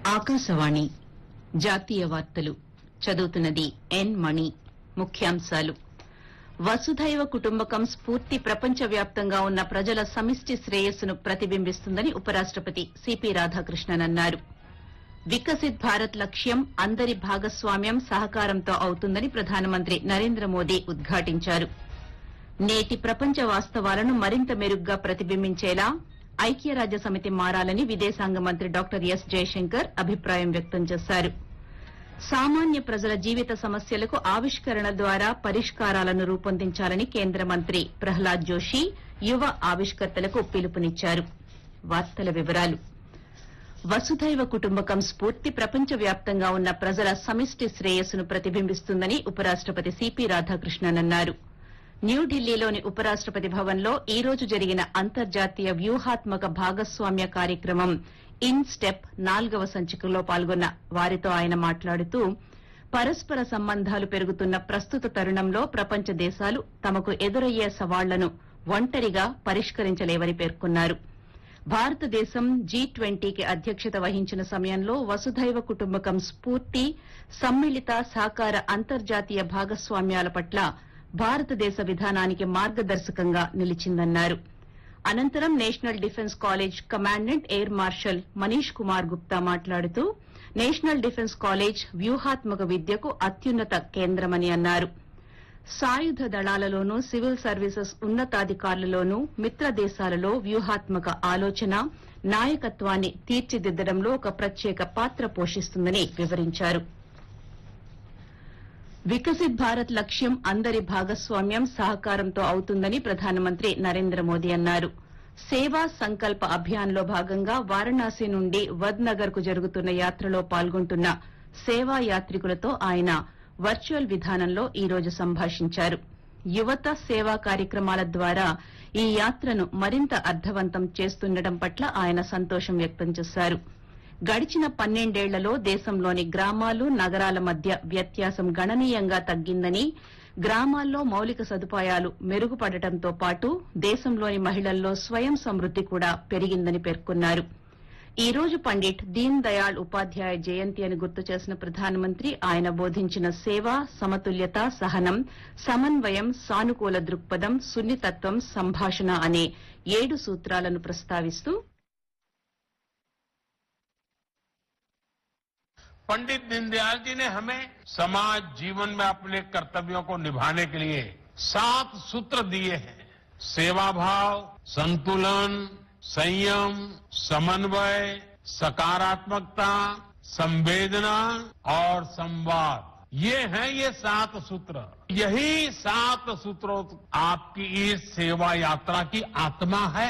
ఆకాశవాణి జాతీయ వార్తలు చదువుతున్నది ఎన్ మణి ముఖ్యాంశాలు వసుధైవ కుటుంబకం స్ఫూర్తి ప్రపంచవ్యాప్తంగా ఉన్న ప్రజల సమిష్టి శ్రేయస్సును ప్రతిబింబిస్తుందని ఉపరాష్టపతి సిపి రాధాకృష్ణన్ అన్నారు వికసిత్ భారత్ లక్ష్యం అందరి భాగస్వామ్యం సహకారంతో అవుతుందని ప్రధానమంత్రి నరేంద్ర మోదీ ఉద్ఘాటించారు నేటి ప్రపంచ వాస్తవాలను మరింత మెరుగ్గా ప్రతిబింబించేలా ఐక్యరాజ్య సమితి మారాలని విదేశాంగ మంత్రి డాక్టర్ ఎస్ జయశంకర్ అభిప్రాయం వ్యక్తం చేశారు సామాన్య ప్రజల జీవిత సమస్యలకు ఆవిష్కరణ ద్వారా పరిష్కారాలను రూపొందించాలని కేంద్ర మంత్రి ప్రహ్లాద్ జోషి యువ ఆవిష్కర్తలకు పిలుపునిచ్చారు వార్తల వివరాలు వసుధైవ కుటుంబకం స్ఫూర్తి ప్రపంచవ్యాప్తంగా ఉన్న ప్రజల సమిష్టి శ్రేయస్సును ప్రతిబింబిస్తుందని ఉపరాష్టపతి సిపి రాధాకృష్ణన్ అన్నారు న్యూఢిల్లీలోని ఉపరాష్టపతి భవన్లో ఈ రోజు జరిగిన అంతర్జాతీయ వ్యూహాత్మక భాగస్వామ్య కార్యక్రమం ఇన్ స్టెప్ నాల్గవ సంచికలో పాల్గొన్న వారితో ఆయన మాట్లాడుతూ పరస్పర సంబంధాలు పెరుగుతున్న ప్రస్తుత తరుణంలో ప్రపంచ దేశాలు తమకు ఎదురయ్యే సవాళ్లను ఒంటరిగా పరిష్కరించలేవని పేర్కొన్నారు భారతదేశం జీ ట్వంటీకి అధ్యక్షత వహించిన సమయంలో వసుధైవ కుటుంబకం స్ఫూర్తి సమ్మిళిత సహకార అంతర్జాతీయ భాగస్వామ్యాల పట్ల భారతదేశ విధానానికి మార్గదర్శకంగా నిలిచిందన్నారు అనంతరం national defence college commandant air marshal Manish Kumar Gupta మాట్లాడుతూ నేషనల్ డిఫెన్స్ కాలేజ్ వ్యూహాత్మక విద్యకు అత్యున్నత కేంద్రమని అన్నారు సాయుధ దళాలలోనూ సివిల్ సర్వీసెస్ ఉన్నతాధికారులలోనూ మిత్ర దేశాలలో వ్యూహాత్మక ఆలోచన నాయకత్వాన్ని తీర్చిదిద్దడంలో ఒక ప్రత్యేక పాత్ర పోషిస్తుందని వివరించారు వికసిత్ భారత్ లక్ష్యం అందరి భాగస్వామ్యం సహకారంతో అవుతుందని ప్రధానమంత్రి నరేంద్ర మోదీ అన్నారు సేవా సంకల్ప అభియాన్లో భాగంగా వారణాసి నుండి వద్ నగర్ కు జరుగుతున్న యాత్రలో పాల్గొంటున్న సేవా యాత్రికులతో ఆయన వర్చువల్ విధానంలో ఈ రోజు సంభాషించారు యువత సేవా కార్యక్రమాల ద్వారా ఈ యాత్రను మరింత అర్థవంతం చేస్తుండటం పట్ల ఆయన సంతోషం వ్యక్తం చేశారు గడిచిన పన్నెండేళ్లలో దేశంలోని గ్రామాలు నగరాల మధ్య వ్యత్యాసం గణనీయంగా తగ్గిందని గ్రామాల్లో మౌలిక సదుపాయాలు మెరుగుపడటంతో పాటు దేశంలోని మహిళల్లో స్వయం సమృద్ది కూడా పెరిగిందని పేర్కొన్నారు ఈ రోజు పండిట్ దీన్ దయాళ్ ఉపాధ్యాయ జయంతి అని గుర్తు చేసిన ప్రధానమంత్రి ఆయన బోధించిన సేవ సమతుల్యత సహనం సమన్వయం సానుకూల దృక్పథం సున్నితత్వం సంభాషణ అనే ఏడు సూత్రాలను ప్రస్తావిస్తూ पंडित दीनदयाल जी ने हमें समाज जीवन में अपने कर्तव्यों को निभाने के लिए सात सूत्र दिए हैं सेवा भाव संतुलन संयम समन्वय सकारात्मकता संवेदना और संवाद ये हैं ये सात सूत्र यही सात सूत्रों आपकी इस सेवा यात्रा की आत्मा है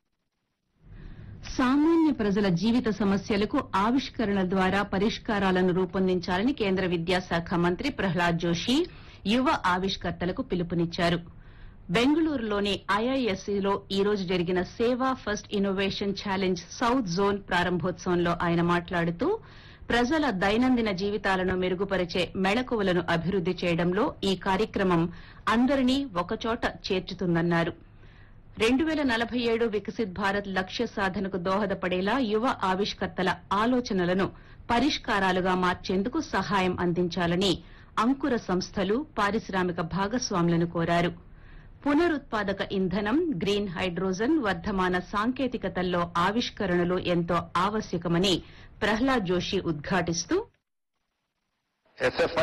సామాన్య ప్రజల జీవిత సమస్యలకు ఆవిష్కరణ ద్వారా పరిష్కారాలను రూపొందించాలని కేంద్ర విద్యాశాఖ మంత్రి ప్రహ్లాద్ జోషి యువ ఆవిష్కర్తలకు పిలుపునిచ్చారు బెంగళూరులోని ఐఐఎస్సీలో ఈ రోజు జరిగిన Seva first innovation challenge south zone ప్రారంభోత్సవంలో ఆయన మాట్లాడుతూ ప్రజల దైనందిన జీవితాలను మెరుగుపరిచే మెళకువలను అభివృద్ది చేయడంలో ఈ కార్యక్రమం అందరినీ ఒకచోట చేర్చుతుందన్నారు రెండు వేల నలభై ఏడు వికసిత్ భారత్ లక్ష్య సాధనకు దోహదపడేలా యువ ఆవిష్కర్తల ఆలోచనలను పరిష్కారాలుగా మార్చేందుకు సహాయం అందించాలని అంకుర సంస్థలు పారిశ్రామిక భాగస్వాములను కోరారు పునరుత్పాదక ఇంధనం గ్రీన్ హైడ్రోజన్ వర్ధమాన సాంకేతికతల్లో ఆవిష్కరణలు ఎంతో ఆవశ్యకమని ప్రహ్లాద్ జోషి ఉద్ఘాటిస్తూ एसएफआई